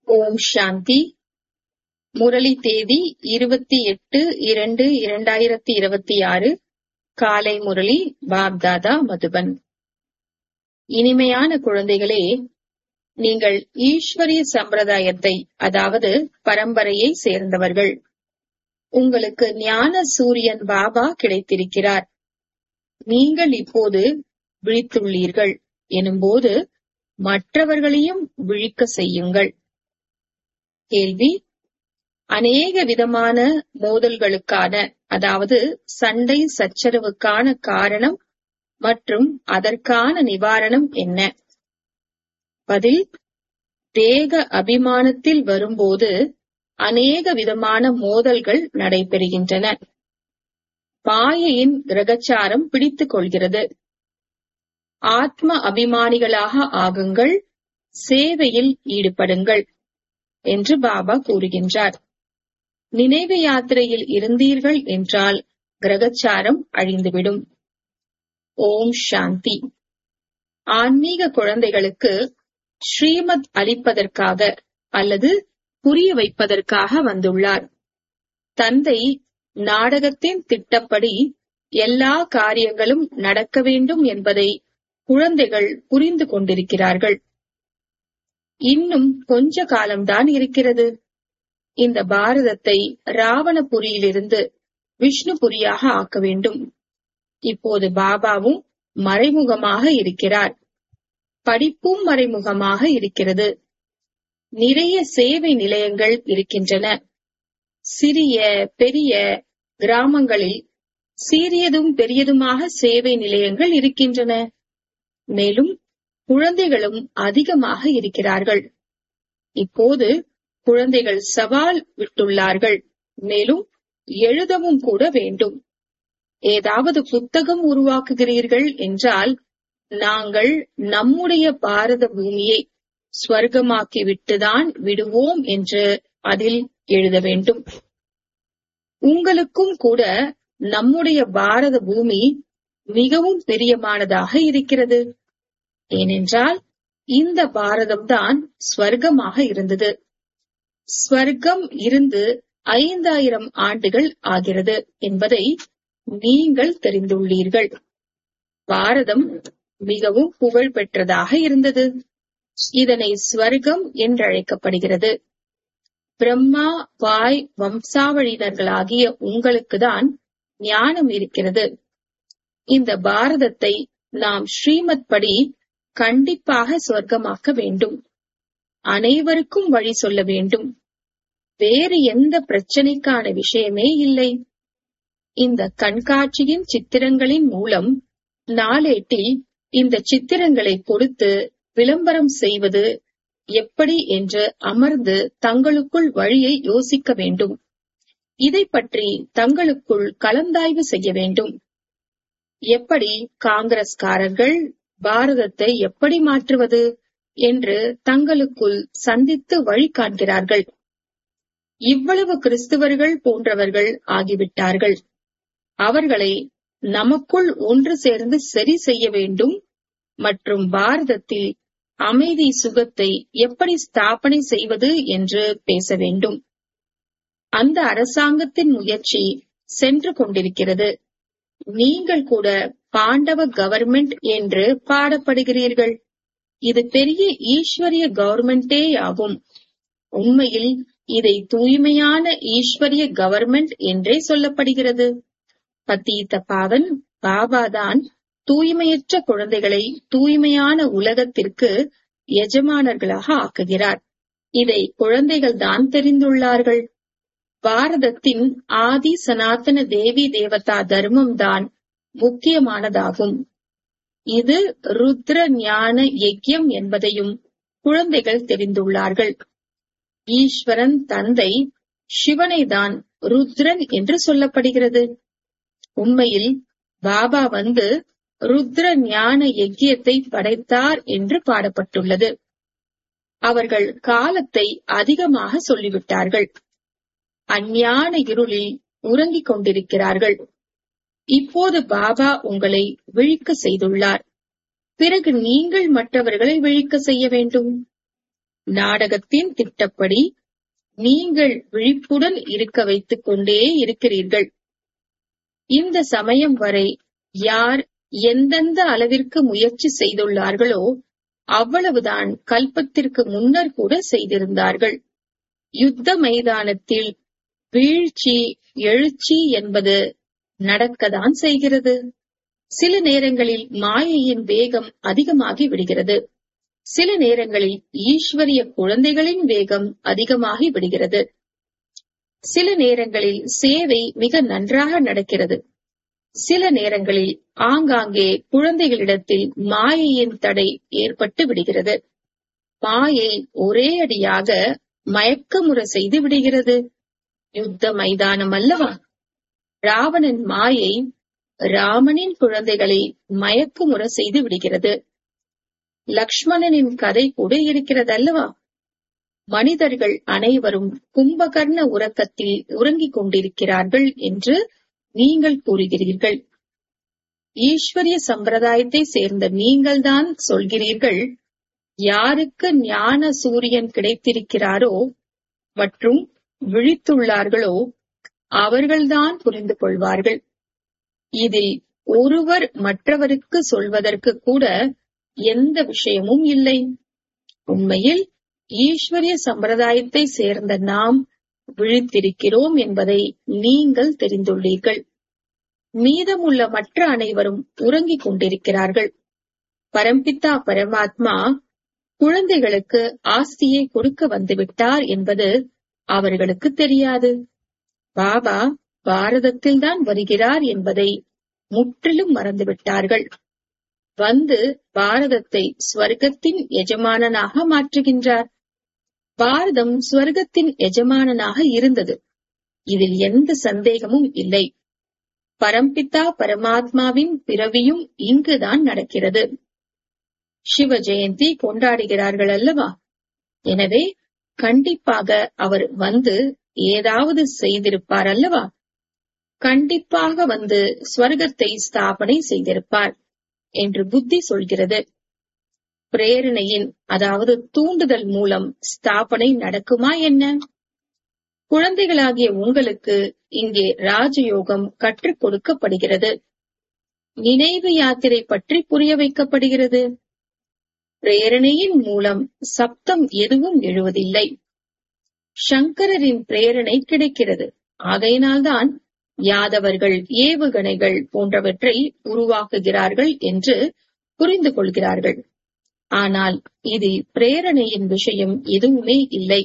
ஓம் சாந்தி முரளி தேதி இருபத்தி எட்டு இரண்டு இரண்டாயிரத்தி இருபத்தி ஆறு காலை முரளி பாப்தாதா மதுபன் இனிமையான குழந்தைகளே நீங்கள் ஈஸ்வரிய சம்பிரதாயத்தை அதாவது பரம்பரையை சேர்ந்தவர்கள் உங்களுக்கு ஞான சூரியன் பாபா கிடைத்திருக்கிறார் நீங்கள் இப்போது விழித்துள்ளீர்கள் எனும்போது மற்றவர்களையும் விழிக்க செய்யுங்கள் கேள்வி அநேக விதமான மோதல்களுக்கான அதாவது சண்டை சச்சரவுக்கான காரணம் மற்றும் அதற்கான நிவாரணம் என்ன பதில் தேக அபிமானத்தில் வரும்போது அநேக விதமான மோதல்கள் நடைபெறுகின்றன மாயையின் கிரகச்சாரம் பிடித்துக் கொள்கிறது ஆத்ம அபிமானிகளாக ஆகுங்கள் சேவையில் ஈடுபடுங்கள் என்று பாபா கூறுகின்றார் நினைவு யாத்திரையில் இருந்தீர்கள் என்றால் கிரகச்சாரம் அழிந்துவிடும் ஓம் சாந்தி ஆன்மீக குழந்தைகளுக்கு ஸ்ரீமத் அளிப்பதற்காக அல்லது புரிய வைப்பதற்காக வந்துள்ளார் தந்தை நாடகத்தின் திட்டப்படி எல்லா காரியங்களும் நடக்க வேண்டும் என்பதை குழந்தைகள் புரிந்து கொண்டிருக்கிறார்கள் இன்னும் கொஞ்ச காலம்தான் இருக்கிறது இந்த பாரதத்தை ராவணபுரியிலிருந்து விஷ்ணுபுரியாக ஆக்க வேண்டும் இப்போது பாபாவும் மறைமுகமாக இருக்கிறார் படிப்பும் மறைமுகமாக இருக்கிறது நிறைய சேவை நிலையங்கள் இருக்கின்றன சிறிய பெரிய கிராமங்களில் சீரியதும் பெரியதுமாக சேவை நிலையங்கள் இருக்கின்றன மேலும் குழந்தைகளும் அதிகமாக இருக்கிறார்கள் இப்போது குழந்தைகள் சவால் விட்டுள்ளார்கள் மேலும் எழுதவும் கூட வேண்டும் ஏதாவது புத்தகம் உருவாக்குகிறீர்கள் என்றால் நாங்கள் நம்முடைய பாரத பூமியை ஸ்வர்க்கமாக்கி விட்டுதான் விடுவோம் என்று அதில் எழுத வேண்டும் உங்களுக்கும் கூட நம்முடைய பாரத பூமி மிகவும் பிரியமானதாக இருக்கிறது ஏனென்றால் இந்த பாரதம்தான் ஸ்வர்க்கமாக இருந்தது ஸ்வர்க்கம் இருந்து ஐந்தாயிரம் ஆண்டுகள் ஆகிறது என்பதை நீங்கள் தெரிந்துள்ளீர்கள் பாரதம் மிகவும் புகழ் பெற்றதாக இருந்தது இதனை ஸ்வர்க்கம் என்றழைக்கப்படுகிறது பிரம்மா வாய் வம்சாவழியினர்களாகிய உங்களுக்குதான் ஞானம் இருக்கிறது இந்த பாரதத்தை நாம் ஸ்ரீமத் படி கண்டிப்பாக சொர்க்கமாக்க வேண்டும் அனைவருக்கும் வழி சொல்ல வேண்டும் வேறு எந்த பிரச்சனைக்கான விஷயமே இல்லை இந்த கண்காட்சியின் சித்திரங்களின் மூலம் நாளேட்டில் இந்த சித்திரங்களை கொடுத்து விளம்பரம் செய்வது எப்படி என்று அமர்ந்து தங்களுக்குள் வழியை யோசிக்க வேண்டும் இதை பற்றி தங்களுக்குள் கலந்தாய்வு செய்ய வேண்டும் எப்படி காங்கிரஸ்காரர்கள் பாரதத்தை எப்படி மாற்றுவது என்று தங்களுக்குள் சந்தித்து வழி காண்கிறார்கள் இவ்வளவு கிறிஸ்துவர்கள் போன்றவர்கள் ஆகிவிட்டார்கள் அவர்களை நமக்குள் ஒன்று சேர்ந்து சரி செய்ய வேண்டும் மற்றும் பாரதத்தில் அமைதி சுகத்தை எப்படி ஸ்தாபனை செய்வது என்று பேச வேண்டும் அந்த அரசாங்கத்தின் முயற்சி சென்று கொண்டிருக்கிறது நீங்கள் கூட பாண்டவ கவர்மெண்ட் என்று பாடப்படுகிறீர்கள் இது பெரிய ஈஸ்வரிய கவர்மெண்டே ஆகும் உண்மையில் இதை தூய்மையான ஈஸ்வரிய கவர்மெண்ட் என்றே சொல்லப்படுகிறது பத்தீத்த பாவன் பாபாதான் தூய்மையற்ற குழந்தைகளை தூய்மையான உலகத்திற்கு எஜமானர்களாக ஆக்குகிறார் இதை குழந்தைகள் தான் தெரிந்துள்ளார்கள் பாரதத்தின் ஆதி சனாதன தேவி தேவதா தர்மம் தான் முக்கியமானதாகும் இது ருத்ர ஞான யஜ்யம் என்பதையும் குழந்தைகள் தெரிந்துள்ளார்கள் ஈஸ்வரன் தந்தை சிவனை தான் ருத்ரன் என்று சொல்லப்படுகிறது உண்மையில் பாபா வந்து ருத்ர ஞான யஜ்யத்தை படைத்தார் என்று பாடப்பட்டுள்ளது அவர்கள் காலத்தை அதிகமாக சொல்லிவிட்டார்கள் அஞ்ஞான இருளில் உறங்கிக் கொண்டிருக்கிறார்கள் இப்போது பாபா உங்களை விழிக்க செய்துள்ளார் பிறகு நீங்கள் மற்றவர்களை விழிக்க செய்ய வேண்டும் நாடகத்தின் திட்டப்படி நீங்கள் விழிப்புடன் இருக்க வைத்துக் கொண்டே இருக்கிறீர்கள் இந்த சமயம் வரை யார் எந்தெந்த அளவிற்கு முயற்சி செய்துள்ளார்களோ அவ்வளவுதான் கல்பத்திற்கு முன்னர் கூட செய்திருந்தார்கள் யுத்த மைதானத்தில் வீழ்ச்சி எழுச்சி என்பது நடக்கத்தான் செய்கிறது சில நேரங்களில் மாயையின் வேகம் அதிகமாகி விடுகிறது சில நேரங்களில் ஈஸ்வரிய குழந்தைகளின் வேகம் அதிகமாகி விடுகிறது சில நேரங்களில் சேவை மிக நன்றாக நடக்கிறது சில நேரங்களில் ஆங்காங்கே குழந்தைகளிடத்தில் மாயையின் தடை ஏற்பட்டு விடுகிறது மாயை ஒரே அடியாக மயக்கமுற செய்து விடுகிறது யுத்த மைதானம் அல்லவா ராவணன் மாயை ராமனின் குழந்தைகளை மயக்குமுற செய்து விடுகிறது லக்ஷ்மணனின் கதை கூட இருக்கிறது அல்லவா மனிதர்கள் அனைவரும் கும்பகர்ண உறக்கத்தில் உறங்கிக் கொண்டிருக்கிறார்கள் என்று நீங்கள் கூறுகிறீர்கள் ஈஸ்வரிய சம்பிரதாயத்தை சேர்ந்த நீங்கள்தான் சொல்கிறீர்கள் யாருக்கு ஞான சூரியன் கிடைத்திருக்கிறாரோ மற்றும் விழித்துள்ளார்களோ அவர்கள்தான் புரிந்து கொள்வார்கள் இதில் ஒருவர் மற்றவருக்கு சொல்வதற்கு கூட எந்த விஷயமும் இல்லை உண்மையில் ஈஸ்வரிய சம்பிரதாயத்தை சேர்ந்த நாம் விழித்திருக்கிறோம் என்பதை நீங்கள் தெரிந்துள்ளீர்கள் மீதமுள்ள மற்ற அனைவரும் உறங்கிக் கொண்டிருக்கிறார்கள் பரம்பித்தா பரமாத்மா குழந்தைகளுக்கு ஆஸ்தியை கொடுக்க வந்துவிட்டார் என்பது அவர்களுக்கு தெரியாது பாபா பாரதத்தில்தான் வருகிறார் என்பதை முற்றிலும் மறந்துவிட்டார்கள் வந்து பாரதத்தை ஸ்வர்க்கத்தின் எஜமானனாக மாற்றுகின்றார் பாரதம் ஸ்வர்க்கத்தின் எஜமானனாக இருந்தது இதில் எந்த சந்தேகமும் இல்லை பரம்பிதா பரமாத்மாவின் பிறவியும் இங்குதான் நடக்கிறது சிவ ஜெயந்தி கொண்டாடுகிறார்கள் அல்லவா எனவே கண்டிப்பாக அவர் வந்து ஏதாவது செய்திருப்பார் அல்லவா கண்டிப்பாக வந்து ஸ்வர்க்கத்தை ஸ்தாபனை செய்திருப்பார் என்று புத்தி சொல்கிறது பிரேரணையின் அதாவது தூண்டுதல் மூலம் ஸ்தாபனை நடக்குமா என்ன குழந்தைகளாகிய உங்களுக்கு இங்கே ராஜயோகம் கற்றுக் கொடுக்கப்படுகிறது நினைவு யாத்திரை பற்றி புரிய வைக்கப்படுகிறது பிரேரணையின் மூலம் சப்தம் எதுவும் எழுவதில்லை சங்கரரின் பிரேரணை கிடைக்கிறது ஆகையினால்தான் யாதவர்கள் ஏவுகணைகள் போன்றவற்றை உருவாக்குகிறார்கள் என்று புரிந்து கொள்கிறார்கள் ஆனால் இதில் பிரேரணையின் விஷயம் எதுவுமே இல்லை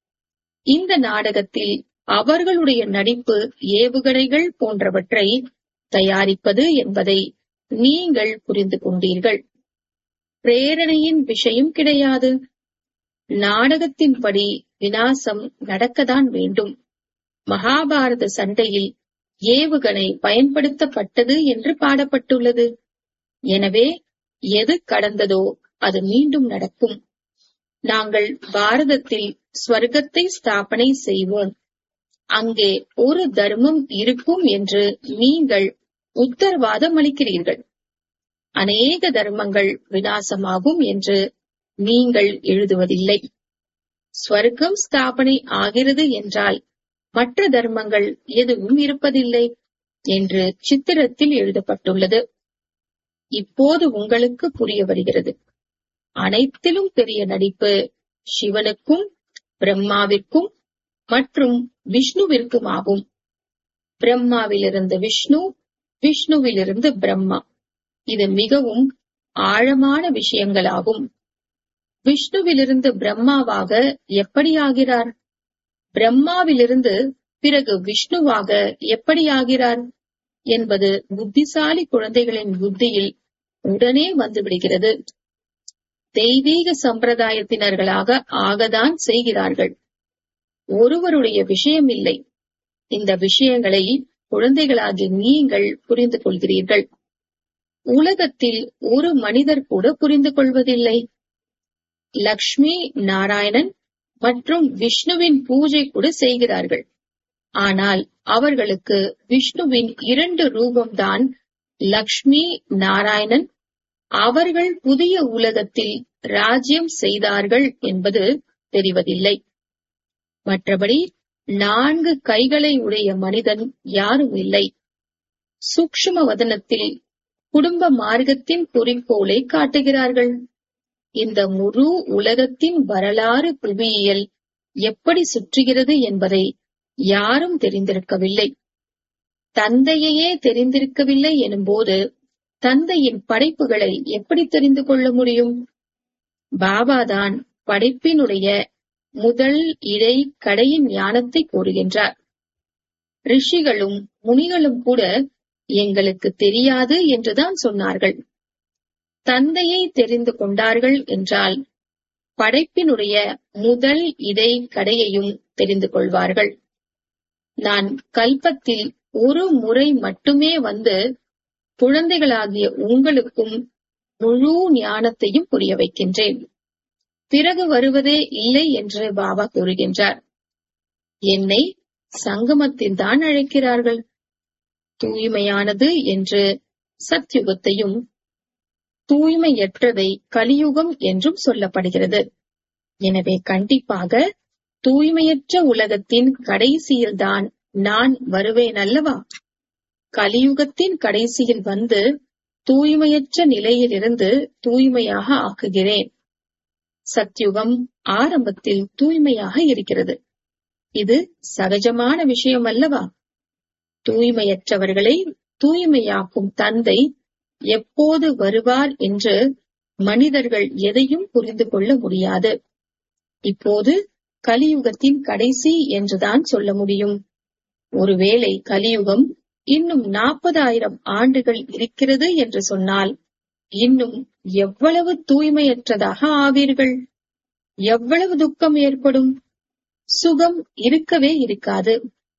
இந்த நாடகத்தில் அவர்களுடைய நடிப்பு ஏவுகணைகள் போன்றவற்றை தயாரிப்பது என்பதை நீங்கள் புரிந்து கொண்டீர்கள் பிரேரணையின் விஷயம் கிடையாது நாடகத்தின்படி வினாசம் நடக்கத்தான் வேண்டும் மகாபாரத சண்டையில் ஏவுகணை பயன்படுத்தப்பட்டது என்று பாடப்பட்டுள்ளது எனவே எது கடந்ததோ அது மீண்டும் நடக்கும் நாங்கள் பாரதத்தில் ஸ்வர்க்கத்தை ஸ்தாபனை செய்வோம் அங்கே ஒரு தர்மம் இருக்கும் என்று நீங்கள் உத்தரவாதம் அளிக்கிறீர்கள் அநேக தர்மங்கள் வினாசமாகும் என்று நீங்கள் எழுதுவதில்லை ஸ்வர்க்கம் ஸ்தாபனை ஆகிறது என்றால் மற்ற தர்மங்கள் எதுவும் இருப்பதில்லை என்று சித்திரத்தில் எழுதப்பட்டுள்ளது இப்போது உங்களுக்கு புரிய வருகிறது அனைத்திலும் பெரிய நடிப்பு சிவனுக்கும் பிரம்மாவிற்கும் மற்றும் விஷ்ணுவிற்கும் ஆகும் பிரம்மாவிலிருந்து விஷ்ணு விஷ்ணுவிலிருந்து பிரம்மா இது மிகவும் ஆழமான விஷயங்களாகும் விஷ்ணுவிலிருந்து பிரம்மாவாக எப்படி ஆகிறார் பிரம்மாவிலிருந்து பிறகு விஷ்ணுவாக எப்படி ஆகிறார் என்பது புத்திசாலி குழந்தைகளின் புத்தியில் உடனே வந்துவிடுகிறது தெய்வீக சம்பிரதாயத்தினர்களாக ஆகத்தான் செய்கிறார்கள் ஒருவருடைய விஷயம் இல்லை இந்த விஷயங்களை குழந்தைகளாகிய நீங்கள் புரிந்து கொள்கிறீர்கள் உலகத்தில் ஒரு மனிதர் கூட புரிந்து கொள்வதில்லை லக்ஷ்மி நாராயணன் மற்றும் விஷ்ணுவின் பூஜை கூட செய்கிறார்கள் ஆனால் அவர்களுக்கு விஷ்ணுவின் இரண்டு ரூபம்தான் லக்ஷ்மி நாராயணன் அவர்கள் புதிய உலகத்தில் ராஜ்யம் செய்தார்கள் என்பது தெரிவதில்லை மற்றபடி நான்கு கைகளை உடைய மனிதன் யாரும் இல்லை சூக்ஷ்ம வதனத்தில் குடும்ப மார்க்கத்தின் குறிக்கோளை காட்டுகிறார்கள் இந்த முழு உலகத்தின் வரலாறு புவியியல் எப்படி சுற்றுகிறது என்பதை யாரும் தெரிந்திருக்கவில்லை தந்தையையே தெரிந்திருக்கவில்லை எனும்போது தந்தையின் படைப்புகளை எப்படி தெரிந்து கொள்ள முடியும் பாபாதான் படைப்பினுடைய முதல் இடை கடையின் ஞானத்தை கூறுகின்றார் ரிஷிகளும் முனிகளும் கூட எங்களுக்கு தெரியாது என்றுதான் சொன்னார்கள் தந்தையை தெரிந்து கொண்டார்கள் என்றால் படைப்பினுடைய முதல் இடை கடையையும் தெரிந்து கொள்வார்கள் நான் கல்பத்தில் ஒரு முறை மட்டுமே வந்து குழந்தைகளாகிய உங்களுக்கும் முழு ஞானத்தையும் புரிய வைக்கின்றேன் பிறகு வருவதே இல்லை என்று பாபா கூறுகின்றார் என்னை சங்கமத்தில் தான் அழைக்கிறார்கள் தூய்மையானது என்று சத்யுகத்தையும் தூய்மையற்றதை கலியுகம் என்றும் சொல்லப்படுகிறது எனவே கண்டிப்பாக தூய்மையற்ற உலகத்தின் கடைசியில்தான் நான் வருவேன் அல்லவா கலியுகத்தின் கடைசியில் வந்து தூய்மையற்ற நிலையிலிருந்து தூய்மையாக ஆக்குகிறேன் சத்யுகம் ஆரம்பத்தில் தூய்மையாக இருக்கிறது இது சகஜமான விஷயம் அல்லவா தூய்மையற்றவர்களை தூய்மையாக்கும் தந்தை எப்போது வருவார் என்று மனிதர்கள் எதையும் புரிந்து கொள்ள முடியாது இப்போது கலியுகத்தின் கடைசி என்றுதான் சொல்ல முடியும் ஒருவேளை கலியுகம் இன்னும் நாற்பதாயிரம் ஆண்டுகள் இருக்கிறது என்று சொன்னால் இன்னும் எவ்வளவு தூய்மையற்றதாக ஆவீர்கள் எவ்வளவு துக்கம் ஏற்படும் சுகம் இருக்கவே இருக்காது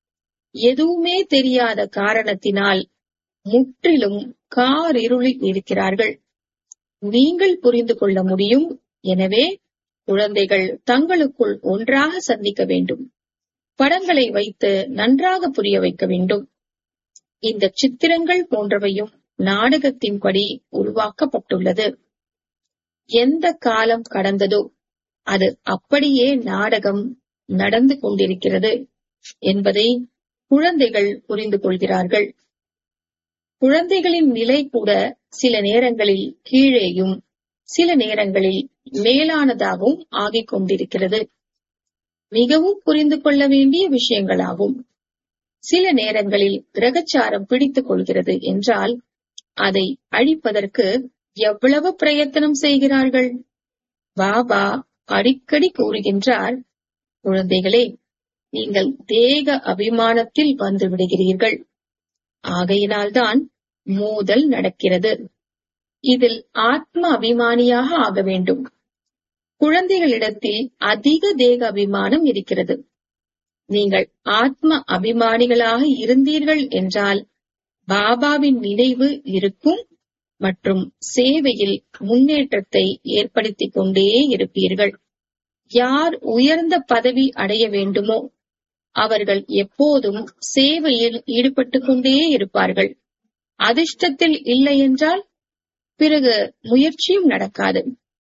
எதுவுமே தெரியாத காரணத்தினால் முற்றிலும் காரிருளில் இருக்கிறார்கள் நீங்கள் புரிந்து கொள்ள முடியும் எனவே குழந்தைகள் தங்களுக்குள் ஒன்றாக சந்திக்க வேண்டும் படங்களை வைத்து நன்றாக புரிய வைக்க வேண்டும் இந்த சித்திரங்கள் போன்றவையும் நாடகத்தின்படி உருவாக்கப்பட்டுள்ளது எந்த காலம் கடந்ததோ அது அப்படியே நாடகம் நடந்து கொண்டிருக்கிறது என்பதை குழந்தைகள் புரிந்து கொள்கிறார்கள் குழந்தைகளின் நிலை கூட சில நேரங்களில் கீழேயும் சில நேரங்களில் மேலானதாகவும் ஆகிக் கொண்டிருக்கிறது மிகவும் புரிந்து கொள்ள வேண்டிய விஷயங்களாகும் சில நேரங்களில் கிரகச்சாரம் பிடித்துக் கொள்கிறது என்றால் அதை அழிப்பதற்கு எவ்வளவு பிரயத்தனம் செய்கிறார்கள் பாபா அடிக்கடி கூறுகின்றார் குழந்தைகளே நீங்கள் தேக அபிமானத்தில் வந்து விடுகிறீர்கள் ஆகையினால்தான் மோதல் நடக்கிறது இதில் ஆத்ம அபிமானியாக ஆக வேண்டும் குழந்தைகளிடத்தில் அதிக தேக அபிமானம் இருக்கிறது நீங்கள் ஆத்ம அபிமானிகளாக இருந்தீர்கள் என்றால் பாபாவின் நினைவு இருக்கும் மற்றும் சேவையில் முன்னேற்றத்தை ஏற்படுத்திக் கொண்டே இருப்பீர்கள் யார் உயர்ந்த பதவி அடைய வேண்டுமோ அவர்கள் எப்போதும் சேவையில் ஈடுபட்டுக் கொண்டே இருப்பார்கள் அதிர்ஷ்டத்தில் இல்லை என்றால் பிறகு முயற்சியும் நடக்காது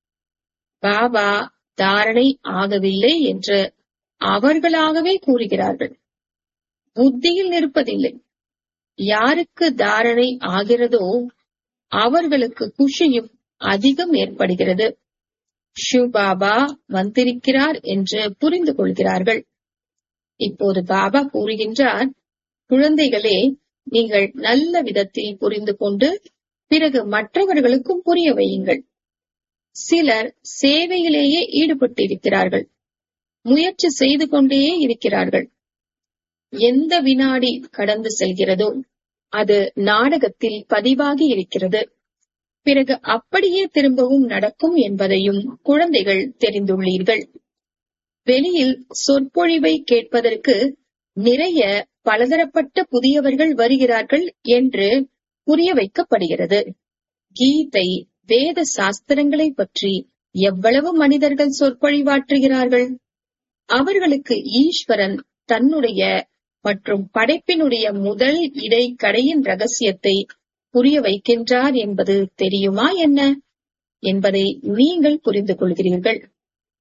பாபா தாரணை ஆகவில்லை என்று அவர்களாகவே கூறுகிறார்கள் புத்தியில் நிற்பதில்லை யாருக்கு தாரணை ஆகிறதோ அவர்களுக்கு குஷியும் அதிகம் ஏற்படுகிறது ஷிவ் பாபா வந்திருக்கிறார் என்று புரிந்து கொள்கிறார்கள் இப்போது பாபா கூறுகின்றார் குழந்தைகளே நீங்கள் நல்ல விதத்தில் புரிந்து கொண்டு பிறகு மற்றவர்களுக்கும் புரிய வையுங்கள் சிலர் சேவையிலேயே ஈடுபட்டிருக்கிறார்கள் முயற்சி செய்து கொண்டே இருக்கிறார்கள் எந்த வினாடி கடந்து செல்கிறதோ அது நாடகத்தில் பதிவாகி இருக்கிறது பிறகு அப்படியே திரும்பவும் நடக்கும் என்பதையும் குழந்தைகள் தெரிந்துள்ளீர்கள் வெளியில் சொற்பொழிவை கேட்பதற்கு நிறைய பலதரப்பட்ட புதியவர்கள் வருகிறார்கள் என்று புரிய வைக்கப்படுகிறது கீதை வேத சாஸ்திரங்களை பற்றி எவ்வளவு மனிதர்கள் சொற்பொழிவாற்றுகிறார்கள் அவர்களுக்கு ஈஸ்வரன் தன்னுடைய மற்றும் படைப்பினுடைய முதல் இடைக்கடையின் ரகசியத்தை புரிய வைக்கின்றார் என்பது தெரியுமா என்ன என்பதை நீங்கள் புரிந்து கொள்கிறீர்கள்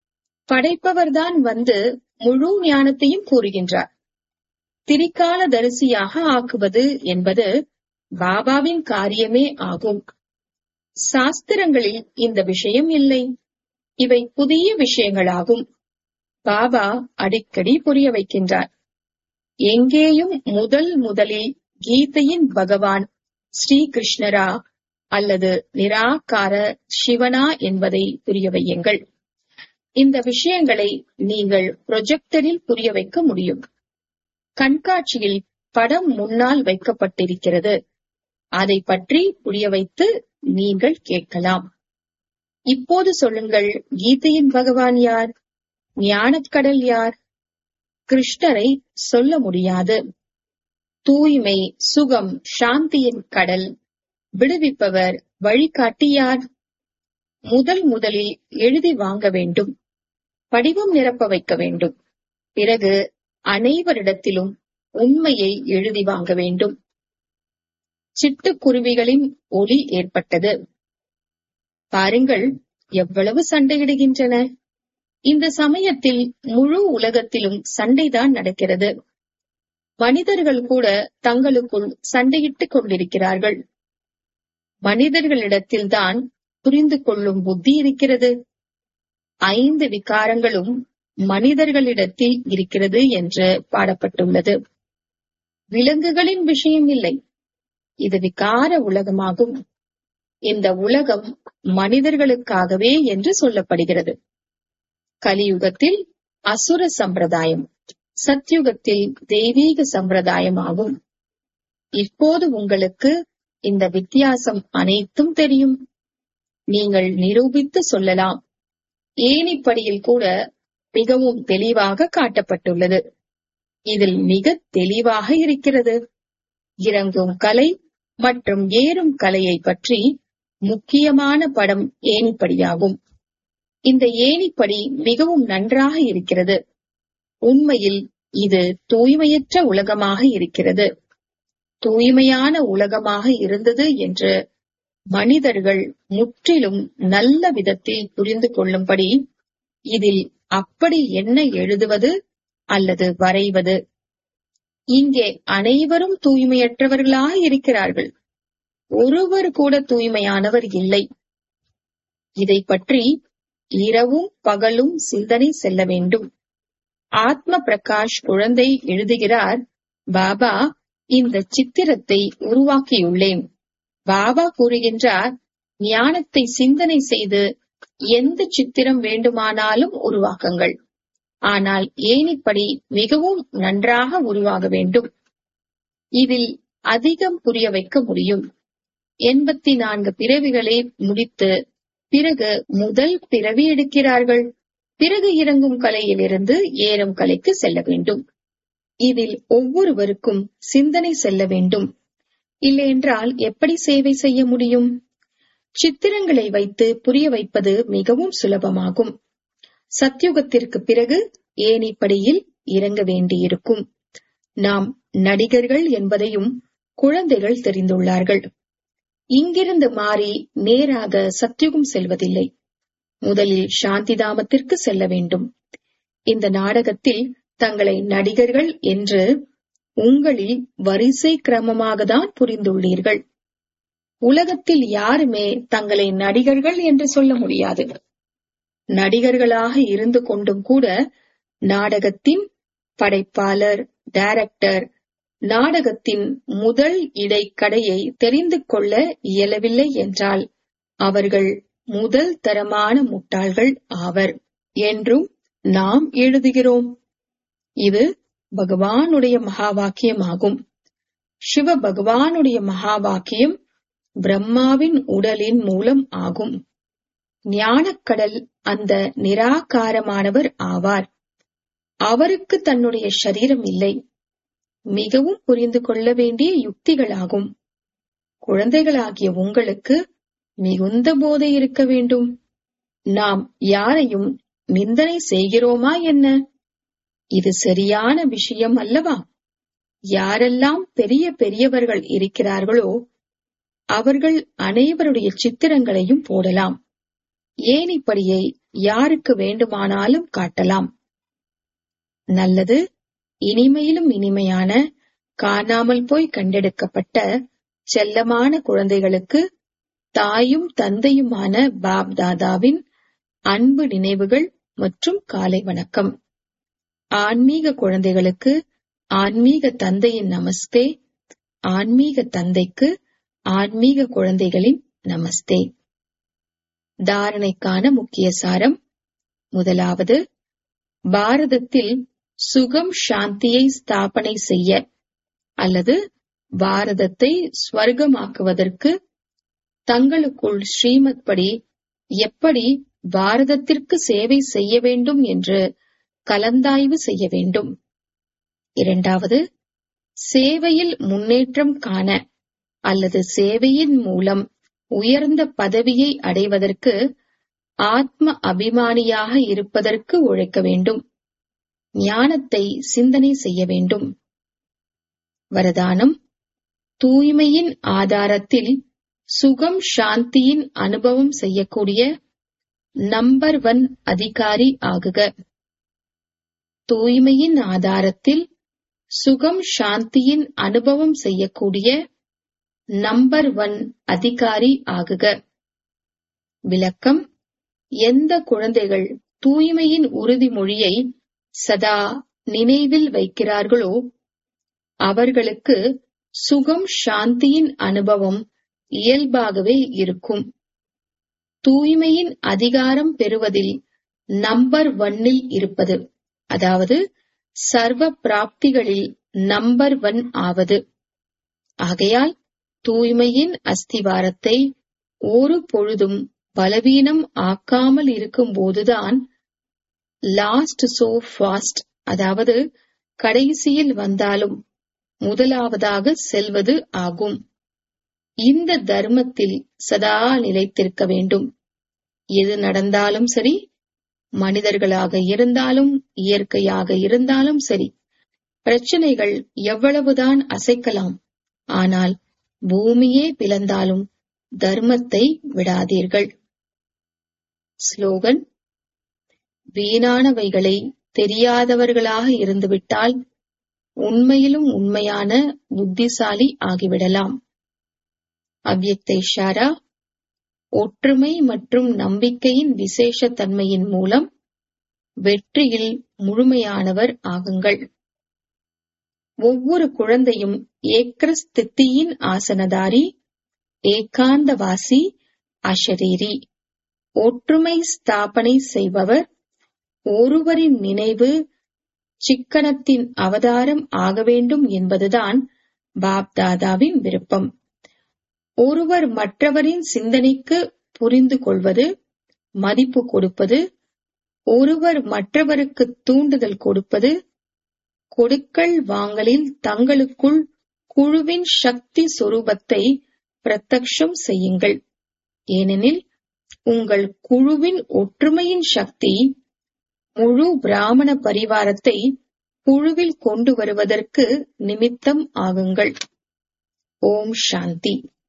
படைப்பவர்தான் வந்து முழு ஞானத்தையும் கூறுகின்றார் திரிகால தரிசியாக ஆக்குவது என்பது பாபாவின் காரியமே ஆகும் சாஸ்திரங்களில் இந்த விஷயம் இல்லை இவை புதிய விஷயங்களாகும் பாபா அடிக்கடி புரிய வைக்கின்றார் எங்கேயும் முதல் முதலில் கீதையின் பகவான் ஸ்ரீ கிருஷ்ணரா அல்லது நிராகார சிவனா என்பதை புரிய வையுங்கள் இந்த விஷயங்களை நீங்கள் ப்ரொஜெக்டரில் புரிய வைக்க முடியும் கண்காட்சியில் படம் முன்னால் வைக்கப்பட்டிருக்கிறது அதை பற்றி புரிய வைத்து நீங்கள் கேட்கலாம் இப்போது சொல்லுங்கள் கீதையின் பகவான் யார் ஞானக்கடல் யார் கிருஷ்ணரை சொல்ல முடியாது தூய்மை சுகம் சாந்தியின் கடல் விடுவிப்பவர் வழிகாட்டி யார் முதல் முதலில் எழுதி வாங்க வேண்டும் படிவம் நிரப்ப வைக்க வேண்டும் பிறகு அனைவரிடத்திலும் உண்மையை எழுதி வாங்க வேண்டும் சிட்டுக்குருவிகளின் ஒலி ஏற்பட்டது பாருங்கள் எவ்வளவு சண்டையிடுகின்றன இந்த சமயத்தில் முழு உலகத்திலும் சண்டைதான் நடக்கிறது மனிதர்கள் கூட தங்களுக்குள் சண்டையிட்டுக் கொண்டிருக்கிறார்கள் மனிதர்களிடத்தில்தான் புரிந்து கொள்ளும் புத்தி இருக்கிறது ஐந்து விகாரங்களும் மனிதர்களிடத்தில் இருக்கிறது என்று பாடப்பட்டுள்ளது விலங்குகளின் விஷயம் இல்லை இது விகார உலகமாகும் இந்த உலகம் மனிதர்களுக்காகவே என்று சொல்லப்படுகிறது கலியுகத்தில் அசுர சம்பிரதாயம் சத்யுகத்தில் தெய்வீக சம்பிரதாயம் ஆகும் இப்போது உங்களுக்கு இந்த வித்தியாசம் அனைத்தும் தெரியும் நீங்கள் நிரூபித்து சொல்லலாம் ஏனிப்படியில் கூட மிகவும் தெளிவாக காட்டப்பட்டுள்ளது இதில் மிக தெளிவாக இருக்கிறது இறங்கும் கலை மற்றும் ஏறும் கலையை பற்றி முக்கியமான படம் ஏணிப்படியாகும் இந்த ஏணிப்படி மிகவும் நன்றாக இருக்கிறது உண்மையில் இது தூய்மையற்ற உலகமாக இருக்கிறது தூய்மையான உலகமாக இருந்தது என்று மனிதர்கள் முற்றிலும் நல்ல விதத்தில் புரிந்து கொள்ளும்படி இதில் அப்படி என்ன எழுதுவது அல்லது வரைவது இங்கே அனைவரும் தூய்மையற்றவர்களாக இருக்கிறார்கள் ஒருவர் கூட தூய்மையானவர் இல்லை இதை பற்றி இரவும் பகலும் சிந்தனை செல்ல வேண்டும் ஆத்ம பிரகாஷ் குழந்தை எழுதுகிறார் பாபா இந்த சித்திரத்தை உருவாக்கியுள்ளேன் பாபா கூறுகின்றார் ஞானத்தை சிந்தனை செய்து எந்த சித்திரம் வேண்டுமானாலும் உருவாக்குங்கள் ஆனால் ஏனிப்படி மிகவும் நன்றாக உருவாக வேண்டும் இதில் அதிகம் புரிய வைக்க முடியும் எண்பத்தி நான்கு பிறவிகளை முடித்து பிறகு முதல் பிறவி எடுக்கிறார்கள் பிறகு இறங்கும் கலையிலிருந்து ஏறும் கலைக்கு செல்ல வேண்டும் இதில் ஒவ்வொருவருக்கும் சிந்தனை செல்ல வேண்டும் இல்லையென்றால் எப்படி சேவை செய்ய முடியும் சித்திரங்களை வைத்து புரிய வைப்பது மிகவும் சுலபமாகும் சத்யுகத்திற்கு பிறகு ஏனிப்படியில் இறங்க வேண்டியிருக்கும் நாம் நடிகர்கள் என்பதையும் குழந்தைகள் தெரிந்துள்ளார்கள் இங்கிருந்து மாறி நேராக சத்யுகம் செல்வதில்லை முதலில் சாந்திதாமத்திற்கு செல்ல வேண்டும் இந்த நாடகத்தில் தங்களை நடிகர்கள் என்று உங்களில் வரிசை கிரமமாக தான் புரிந்துள்ளீர்கள் உலகத்தில் யாருமே தங்களை நடிகர்கள் என்று சொல்ல முடியாது நடிகர்களாக இருந்து கொண்டும் கூட நாடகத்தின் படைப்பாளர் டைரக்டர் நாடகத்தின் முதல் இடைக்கடையை தெரிந்து கொள்ள இயலவில்லை என்றால் அவர்கள் முதல் தரமான முட்டாள்கள் ஆவர் என்றும் நாம் எழுதுகிறோம் இது பகவானுடைய மகா வாக்கியமாகும் சிவ பகவானுடைய மகா வாக்கியம் பிரம்மாவின் உடலின் மூலம் ஆகும் ஞானக்கடல் அந்த நிராகாரமானவர் ஆவார் அவருக்கு தன்னுடைய சரீரம் இல்லை மிகவும் புரிந்து கொள்ள வேண்டிய யுக்திகளாகும் குழந்தைகளாகிய உங்களுக்கு மிகுந்த போதை இருக்க வேண்டும் நாம் யாரையும் நிந்தனை செய்கிறோமா என்ன இது சரியான விஷயம் அல்லவா யாரெல்லாம் பெரிய பெரியவர்கள் இருக்கிறார்களோ அவர்கள் அனைவருடைய சித்திரங்களையும் போடலாம் ஏனிப்படியை யாருக்கு வேண்டுமானாலும் காட்டலாம் நல்லது இனிமையிலும் இனிமையான காணாமல் போய் கண்டெடுக்கப்பட்ட செல்லமான குழந்தைகளுக்கு தாயும் தந்தையுமான பாப் தாதாவின் அன்பு நினைவுகள் மற்றும் காலை வணக்கம் ஆன்மீக குழந்தைகளுக்கு ஆன்மீக தந்தையின் நமஸ்தே ஆன்மீக தந்தைக்கு ஆன்மீக குழந்தைகளின் நமஸ்தே தாரணைக்கான முக்கிய சாரம் முதலாவது பாரதத்தில் சுகம் சாந்தியை ஸ்தாபனை செய்ய அல்லது பாரதத்தை ஸ்வர்க்கமாக்குவதற்கு தங்களுக்குள் ஸ்ரீமத் படி எப்படி பாரதத்திற்கு சேவை செய்ய வேண்டும் என்று கலந்தாய்வு செய்ய வேண்டும் இரண்டாவது சேவையில் முன்னேற்றம் காண அல்லது சேவையின் மூலம் உயர்ந்த பதவியை அடைவதற்கு ஆத்ம அபிமானியாக இருப்பதற்கு உழைக்க வேண்டும் ஞானத்தை சிந்தனை செய்ய வேண்டும் வரதானம் தூய்மையின் ஆதாரத்தில் சுகம் சாந்தியின் அனுபவம் செய்யக்கூடிய நம்பர் ஒன் அதிகாரி ஆகுக தூய்மையின் ஆதாரத்தில் சுகம் சாந்தியின் அனுபவம் செய்யக்கூடிய நம்பர் ஒன் அதிகாரி ஆகுக விளக்கம் எந்த குழந்தைகள் தூய்மையின் உறுதிமொழியை சதா நினைவில் வைக்கிறார்களோ அவர்களுக்கு சுகம் சாந்தியின் அனுபவம் இயல்பாகவே இருக்கும் தூய்மையின் அதிகாரம் பெறுவதில் நம்பர் ஒன்னில் இருப்பது அதாவது சர்வ பிராப்திகளில் நம்பர் ஒன் ஆவது ஆகையால் தூய்மையின் அஸ்திவாரத்தை ஒரு பொழுதும் பலவீனம் ஆக்காமல் இருக்கும் போதுதான் லாஸ்ட் சோ ஃபாஸ்ட் அதாவது கடைசியில் வந்தாலும் முதலாவதாக செல்வது ஆகும் இந்த தர்மத்தில் சதா நிலைத்திருக்க வேண்டும் எது நடந்தாலும் சரி மனிதர்களாக இருந்தாலும் இயற்கையாக இருந்தாலும் சரி பிரச்சனைகள் எவ்வளவுதான் அசைக்கலாம் ஆனால் பூமியே பிளந்தாலும் தர்மத்தை விடாதீர்கள் ஸ்லோகன் வீணானவைகளை தெரியாதவர்களாக இருந்துவிட்டால் உண்மையிலும் உண்மையான புத்திசாலி ஆகிவிடலாம் அவ்யக்த இஷாரா ஒற்றுமை மற்றும் நம்பிக்கையின் விசேஷ தன்மையின் மூலம் வெற்றியில் முழுமையானவர் ஆகுங்கள் ஒவ்வொரு குழந்தையும் ஏக்கரஸ்தித்தியின் ஆசனதாரி ஏகாந்தவாசி அஷரீரி ஒற்றுமை ஸ்தாபனை செய்பவர் ஒருவரின் நினைவு சிக்கனத்தின் அவதாரம் ஆக வேண்டும் என்பதுதான் பாப்தாதாவின் விருப்பம் ஒருவர் மற்றவரின் சிந்தனைக்கு புரிந்து கொள்வது மதிப்பு கொடுப்பது ஒருவர் மற்றவருக்கு தூண்டுதல் கொடுப்பது கொடுக்கல் வாங்கலில் தங்களுக்குள் குழுவின் சக்தி சொரூபத்தை பிரத்யக்ஷம் செய்யுங்கள் ஏனெனில் உங்கள் குழுவின் ஒற்றுமையின் சக்தி முழு பிராமண பரிவாரத்தை குழுவில் கொண்டு வருவதற்கு நிமித்தம் ஆகுங்கள் ஓம் சாந்தி